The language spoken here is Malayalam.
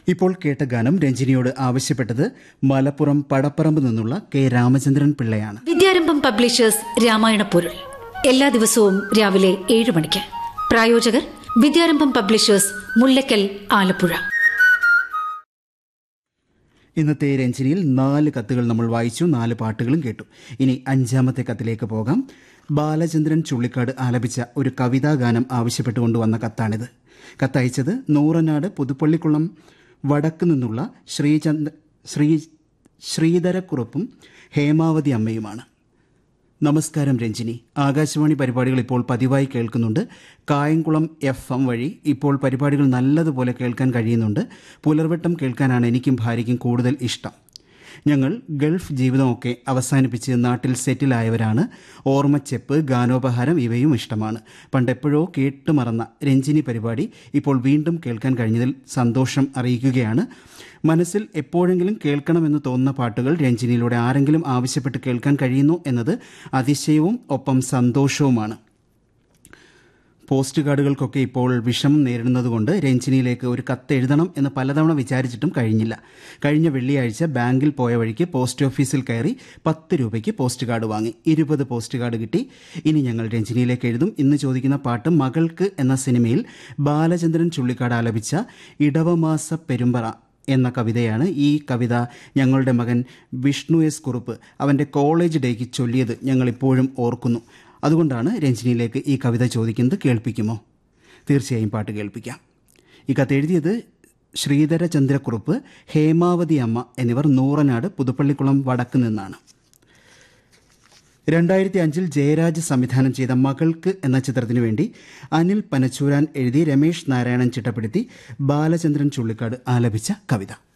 ഇപ്പോൾ കേട്ട ഗാനം രഞ്ജിനിയോട് ആവശ്യപ്പെട്ടത് മലപ്പുറം പടപ്പറമ്പ് നിന്നുള്ള കെ രാമചന്ദ്രൻ പിള്ളയാണ് വിദ്യാരംഭം പബ്ലിഷേഴ്സ് രാമായണ പൊരുൾ എല്ലാ ദിവസവും രാവിലെ ഏഴ് മണിക്ക് പ്രായോജകർ വിദ്യാരംഭം പബ്ലിഷേഴ്സ് മുല്ലക്കൽ ആലപ്പുഴ ഇന്നത്തെ രഞ്ജിനിയിൽ നാല് കത്തുകൾ നമ്മൾ വായിച്ചു നാല് പാട്ടുകളും കേട്ടു ഇനി അഞ്ചാമത്തെ കത്തിലേക്ക് പോകാം ബാലചന്ദ്രൻ ചുള്ളിക്കാട് ആലപിച്ച ഒരു കവിതാഗാനം ആവശ്യപ്പെട്ടുകൊണ്ട് വന്ന കത്താണിത് കത്തയച്ചത് നൂറനാട് പുതുപ്പള്ളിക്കുളം വടക്ക് നിന്നുള്ള ശ്രീചന്ദ്ര ശ്രീ ശ്രീധരക്കുറുപ്പും ഹേമാവതി അമ്മയുമാണ് നമസ്കാരം രഞ്ജിനി ആകാശവാണി പരിപാടികൾ ഇപ്പോൾ പതിവായി കേൾക്കുന്നുണ്ട് കായംകുളം എഫ് എം വഴി ഇപ്പോൾ പരിപാടികൾ നല്ലതുപോലെ കേൾക്കാൻ കഴിയുന്നുണ്ട് പുലർവട്ടം കേൾക്കാനാണ് എനിക്കും ഭാര്യയ്ക്കും കൂടുതൽ ഇഷ്ടം ഞങ്ങൾ ഗൾഫ് ജീവിതമൊക്കെ അവസാനിപ്പിച്ച് നാട്ടിൽ സെറ്റിലായവരാണ് ഓർമ്മച്ചെപ്പ് ഗാനോപഹാരം ഇവയും ഇഷ്ടമാണ് പണ്ടെപ്പോഴോ കേട്ടുമറന്ന രഞ്ജിനി പരിപാടി ഇപ്പോൾ വീണ്ടും കേൾക്കാൻ കഴിഞ്ഞതിൽ സന്തോഷം അറിയിക്കുകയാണ് മനസ്സിൽ എപ്പോഴെങ്കിലും കേൾക്കണമെന്ന് തോന്നുന്ന പാട്ടുകൾ രഞ്ജിനിയിലൂടെ ആരെങ്കിലും ആവശ്യപ്പെട്ട് കേൾക്കാൻ കഴിയുന്നു എന്നത് അതിശയവും ഒപ്പം സന്തോഷവുമാണ് പോസ്റ്റ് കാർഡുകൾക്കൊക്കെ ഇപ്പോൾ വിഷമം നേരിടുന്നതുകൊണ്ട് രഞ്ജിനിയിലേക്ക് ഒരു കത്ത് എഴുതണം എന്ന് പലതവണ വിചാരിച്ചിട്ടും കഴിഞ്ഞില്ല കഴിഞ്ഞ വെള്ളിയാഴ്ച ബാങ്കിൽ പോയ വഴിക്ക് പോസ്റ്റ് ഓഫീസിൽ കയറി പത്ത് രൂപയ്ക്ക് പോസ്റ്റ് കാർഡ് വാങ്ങി ഇരുപത് പോസ്റ്റ് കാർഡ് കിട്ടി ഇനി ഞങ്ങൾ രഞ്ജിനിയിലേക്ക് എഴുതും ഇന്ന് ചോദിക്കുന്ന പാട്ട് മകൾക്ക് എന്ന സിനിമയിൽ ബാലചന്ദ്രൻ ചുള്ളിക്കാട് ആലപിച്ച ഇടവമാസ പെരുമ്പറ എന്ന കവിതയാണ് ഈ കവിത ഞങ്ങളുടെ മകൻ വിഷ്ണു എസ് കുറുപ്പ് അവൻ്റെ കോളേജ് ഡേക്ക് ചൊല്ലിയത് ഞങ്ങൾ ഇപ്പോഴും ഓർക്കുന്നു അതുകൊണ്ടാണ് രഞ്ജിനിയിലേക്ക് ഈ കവിത ചോദിക്കുന്നത് കേൾപ്പിക്കുമോ തീർച്ചയായും പാട്ട് കേൾപ്പിക്കാം ഈ കത്ത് എഴുതിയത് ശ്രീധരചന്ദ്രക്കുറുപ്പ് ഹേമാവതി അമ്മ എന്നിവർ നൂറനാട് പുതുപ്പള്ളിക്കുളം വടക്ക് നിന്നാണ് രണ്ടായിരത്തി അഞ്ചിൽ ജയരാജ് സംവിധാനം ചെയ്ത മകൾക്ക് എന്ന ചിത്രത്തിനു വേണ്ടി അനിൽ പനച്ചൂരാൻ എഴുതി രമേശ് നാരായണൻ ചിട്ടപ്പെടുത്തി ബാലചന്ദ്രൻ ചുള്ളിക്കാട് ആലപിച്ച കവിത